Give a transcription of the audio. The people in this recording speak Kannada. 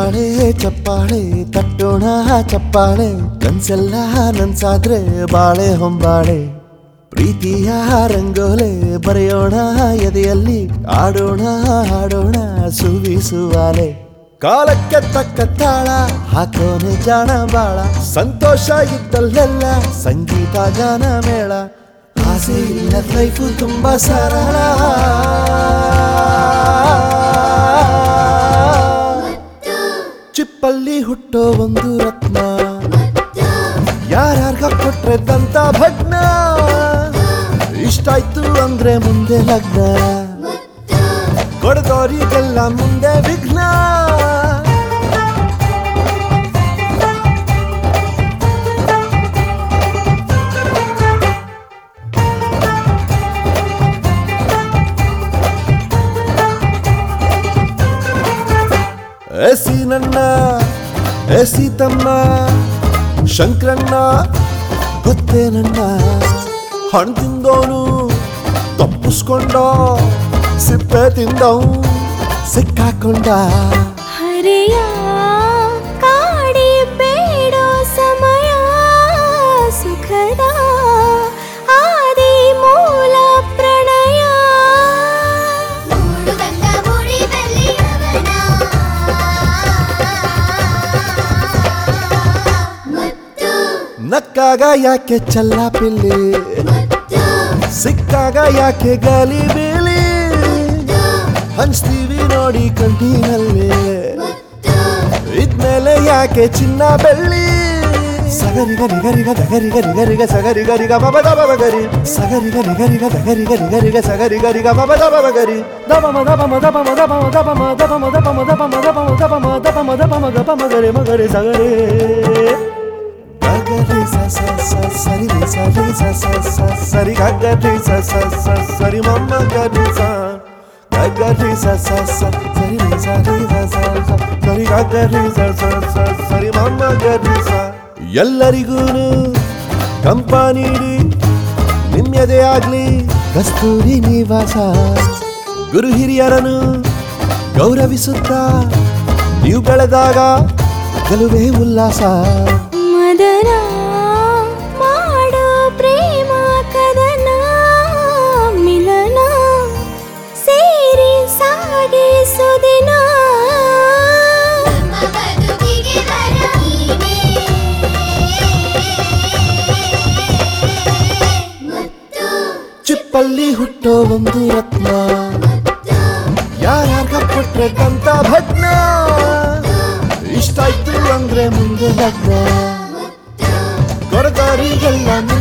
ಚಪ್ಪಾಳೆ ಚಪ್ಪಾಳೆ ತಟ್ಟೋಣ ಚಪ್ಪಾಳೆ ಕನ್ಸೆಲ್ಲ ನನ್ಸಾದ್ರೆ ಬಾಳೆ ಹೊಂಬಾಳೆ ಪ್ರೀತಿಯ ರಂಗೋಲೆ ಬರೆಯೋಣ ಎದೆಯಲ್ಲಿ ಆಡೋಣ ಹಾಡೋಣ ಸುವಿಸುವಾಲೆ ಕಾಲಕ್ಕೆ ತಕ್ಕ ತಾಳ ಹಾಕೋನೆ ಜಾಣ ಬಾಳ ಸಂತೋಷ ಇದ್ದಲ್ಲೆಲ್ಲ ಸಂಗೀತ ಗಾನ ಮೇಳ ಆಸೆ ಇಲ್ಲ ಲೈಫು ತುಂಬಾ ಸರಳ ಚಿಪ್ಪಲ್ಲಿ ಹುಟ್ಟೋ ಒಂದು ರತ್ನ ಯಾರ್ಯಾರ್ಗ ಕೊಟ್ರೆ ದಂತ ಭಗ್ನ ಇಷ್ಟಾಯ್ತು ಅಂದ್ರೆ ಮುಂದೆ ಲಗ್ನ ಕೊಡದೋರಿಗೆಲ್ಲ ಮುಂದೆ ವಿಘ್ನ ಎಸಿ ನನ್ನ ಎಸಿ ತಮ್ಮ ಶಂಕರಣ್ಣ ಗೊತ್ತೇ ನನ್ನ ಹಣ್ಣು ತಿಂದವನು ತಪ್ಪಿಸ್ಕೊಂಡ ಸಿಪ್ಪೆ ತಿಂದವ್ ಸಿಕ್ಕಾಕೊಂಡ ಹರೆಯ ಕಾಡಿ ಬೇಡೋ ಸಮಯ ಸುಖದ ಆದಿ ಮೂಲ ಪ್ರಣಯ ಮೂಡು ಗಂಗಾ ಬುಡಿದಲ್ಲಿ ಅವನ ಮುತ್ತು ನಕ್ಕಾಗ ಯಾಕೆ ಚಲ್ಲಾಪಿಲ್ಲಿ ಮುತ್ತು ಸಿಕ್ಕಾಗ ಯಾಕೆ ಗಾಲಿ ಬೀಳಿ ಹಂಚ್ತೀವಿ ನೋಡಿ ಕಂಟಿನಲ್ಲಿ ಮುತ್ತು ಇದ್ಮೇಲೆ ಯಾಕೆ ಚಿನ್ನ ಬೆಳ್ಳಿ ಸಗರಿಗ ನಿಗರಿಗ ದಗರಿಗ ನಿಗರಿಗ ಸಗರಿಗ ನಿಗ ಮಬದ ಬಬಗರಿ ಸಗರಿಗ ನಿಗರಿಗ ದಗರಿಗ ನಿಗರಿಗ ಸಗರಿಗ ನಿಗ ಮಬದ ಬಬಗರಿ ದಬ ಮದ ಬಮ ದಬ ಮದ ಬಮ ದಬ ಮ ದಬ ಮ ದಬ ಮ ದಬ ಮ ದಬ ಮ ದಬ ಮ ದಬ ಮ ದಬ ಮ ದಬ ಮಗರಿ ಮಗರಿ ಸಗರಿ ಗಗರಿ ಸ ಸ ಸ ಸರಿ ರಿ ಸ ರಿ ಸ ಸ ಸ ಸರಿ ಗಗರಿ ಸ ಸ ಸ ಸರಿ ಮಮ್ಮ ಗರಿ ಸ ಗಗರಿ ಸ ಸ ಸ ಸರಿ ರಿ ಸ ರಿ ಸ ಸ ಸ ಸರಿ ಗಗರಿ ಸ ಸ ಸ ಸರಿ ಮಮ್ಮ ಗರಿ ಸ ಎಲ್ಲರಿಗೂನು ಕಂಪ ನೀಡಿ ನಿಮ್ಯದೇ ಆಗ್ಲಿ ಕಸ್ತೂರಿ ನಿವಾಸ ಗುರು ಹಿರಿಯರನು ಗೌರವಿಸುತ್ತಾ ನೀವು ಬೆಳೆದಾಗ ಗೆಲುವೇ ಉಲ್ಲಾಸ ಮದನ ಮಾಡೋ ಪ್ರೇಮ ಕದನ ಮಿಲನ ಸೇರಿ ಸಾಗಿಸೋ ದಿನ ನಮ್ಮ ಬದುಕಿಗೆ ಬರ ಮುತ್ತು ಚಿಪ್ಪಲ್ಲಿ ಹುಟ್ಟೋ ಒಂದು ರತ್ನ ಯಾರ್ಯಾರ್ಗ ಕೊಟ್ರೆ ಕಂತ ಭಗ್ನ ಇಷ್ಟಾಯ್ತು ಅಂದ್ರೆ ಮುಂದೆ ಲಗ್ನ ಕೊಡದಾರಿಗೆಲ್ಲ